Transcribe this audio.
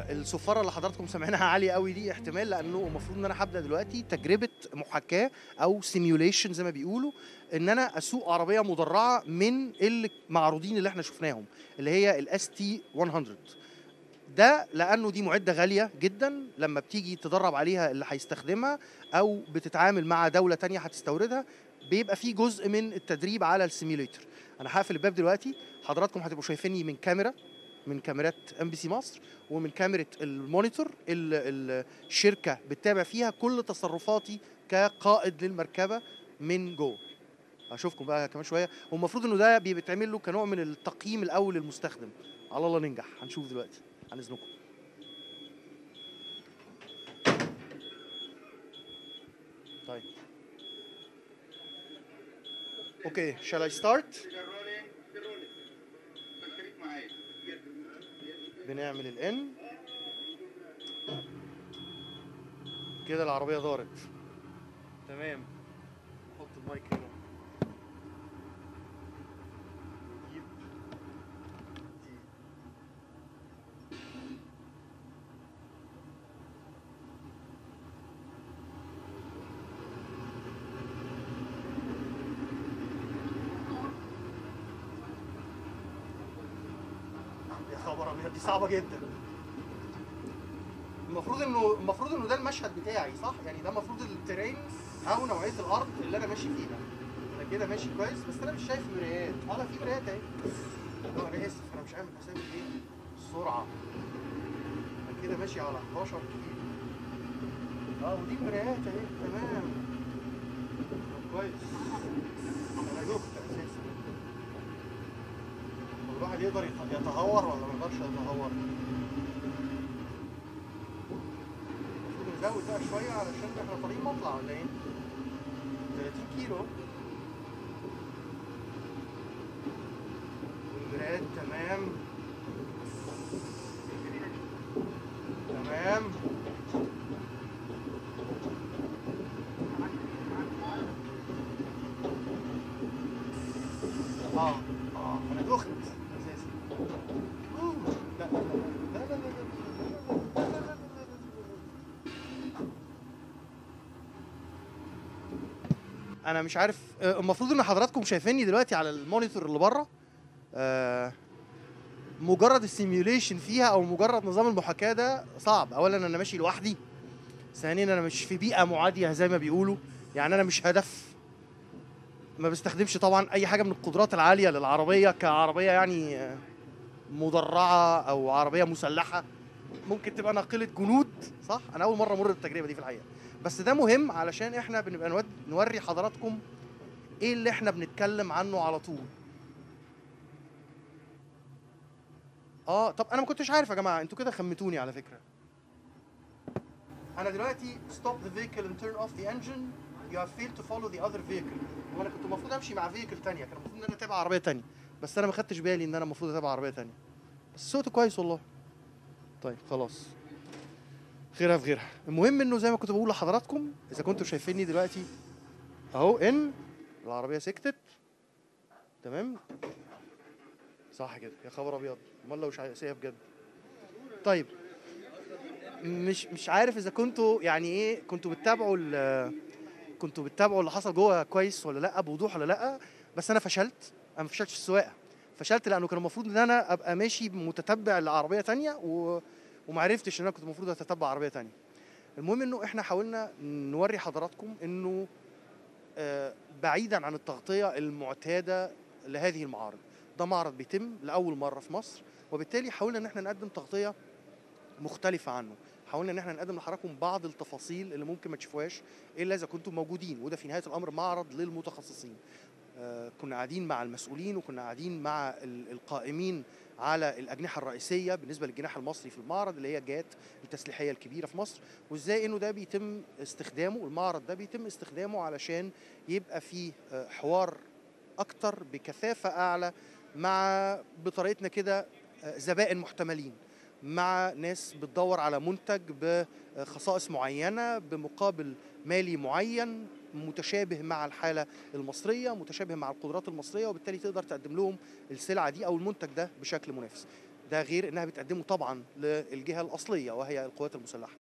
الصفاره اللي حضراتكم سامعينها عاليه قوي دي احتمال لانه المفروض ان انا هبدا دلوقتي تجربه محاكاه او سيميوليشن زي ما بيقولوا ان انا اسوق عربيه مدرعه من المعروضين اللي احنا شفناهم اللي هي الاس تي 100 ده لانه دي معده غاليه جدا لما بتيجي تدرب عليها اللي هيستخدمها او بتتعامل مع دوله تانية هتستوردها بيبقى في جزء من التدريب على السيميوليتر انا هقفل الباب دلوقتي حضراتكم هتبقوا شايفيني من كاميرا من كاميرات ام بي سي مصر ومن كاميرا المونيتور اللي الشركه بتتابع فيها كل تصرفاتي كقائد للمركبه من جوه اشوفكم بقى كمان شويه والمفروض انه ده بيتعمل له كنوع من التقييم الاول للمستخدم على الله ننجح هنشوف دلوقتي عن اذنكم طيب اوكي shall I start بنعمل الان كده العربية دارت تمام نحط المايك هنا نجيب دي يا خبر ابيض دي صعبة جدا المفروض انه المفروض انه ده المشهد بتاعي صح؟ يعني ده المفروض الترين او نوعية الارض اللي انا ماشي فيها. انا كده ماشي كويس بس انا مش شايف مرايات، اه لا في مرايات اهي. لا انا اسف انا مش عامل حسابي ايه؟ السرعة. انا كده ماشي على 11 كيلو. اه ودي مرايات اهي تمام. طب كويس. انا دخت اساسا. طب الواحد يقدر يت- يتهور ولا ما يقدرش يتهور؟ المفروض نزود بقى شوية علشان احنا طريق مطلع ولا ايه؟ 30 كيلو والمرايات تمام تمام اه اه انا دخت اساسا أوه، لا لا لا لا لا لا لا لا لا لا لا لا انا مش عارف آه، المفروض ان حضراتكم شايفيني دلوقتي على المونيتور اللي بره آه، مجرد السيميوليشن فيها او مجرد نظام المحاكاه ده صعب اولا انا ماشي لوحدي ثانيا انا مش في بيئه معاديه زي ما بيقولوا يعني انا مش هدف ما بستخدمش طبعا اي حاجه من القدرات العاليه للعربيه كعربيه يعني آه، مدرعه او عربيه مسلحه ممكن تبقى ناقله جنود صح انا اول مره امر بالتجربه دي في الحقيقه بس ده مهم علشان احنا بنبقى نود نوري حضراتكم ايه اللي احنا بنتكلم عنه على طول اه طب انا ما كنتش عارف يا جماعه انتوا كده خمتوني على فكره انا دلوقتي stop the vehicle and turn off the engine you have failed to follow the other vehicle وانا كنت المفروض امشي مع فيكل تانية كان المفروض ان انا اتابع عربيه تانية بس انا ما خدتش بالي ان انا المفروض اتابع عربيه تانية بس صوته كويس والله طيب خلاص غيرها في غيرها المهم انه زي ما كنت بقول لحضراتكم اذا كنتوا شايفيني دلوقتي اهو ان العربيه سكتت تمام صح كده يا خبر ابيض امال لو شقيه بجد طيب مش مش عارف اذا كنتوا يعني ايه كنتوا بتتابعوا ال- كنتوا بتتابعوا اللي حصل جوه كويس ولا لا بوضوح ولا لا بس انا فشلت انا ما فشلتش في السواقه فشلت لانه كان المفروض ان انا ابقى ماشي متتبع لعربيه تانية و... وما عرفتش ان انا كنت المفروض اتتبع عربيه تانية المهم انه احنا حاولنا نوري حضراتكم انه آه، بعيدا عن التغطيه المعتاده لهذه المعارض ده معرض بيتم لاول مره في مصر وبالتالي حاولنا ان احنا نقدم تغطيه مختلفه عنه حاولنا ان احنا نقدم لحضراتكم بعض التفاصيل اللي ممكن ما تشوفوهاش الا اذا كنتم موجودين وده في نهايه الامر معرض للمتخصصين آه، كنا قاعدين مع المسؤولين وكنا قاعدين مع ال- القائمين على الاجنحه الرئيسيه بالنسبه للجناح المصري في المعرض اللي هي الجهات التسليحيه الكبيره في مصر وازاي انه ده بيتم استخدامه المعرض ده بيتم استخدامه علشان يبقى فيه آه، حوار اكتر بكثافه اعلى مع بطريقتنا كده آه، زبائن محتملين مع ناس بتدور على منتج بخصائص معينه بمقابل مالي معين متشابه مع الحاله المصريه متشابه مع القدرات المصريه وبالتالي تقدر تقدم لهم السلعه دي او المنتج ده بشكل منافس ده غير انها بتقدمه طبعا للجهه الاصليه وهي القوات المسلحه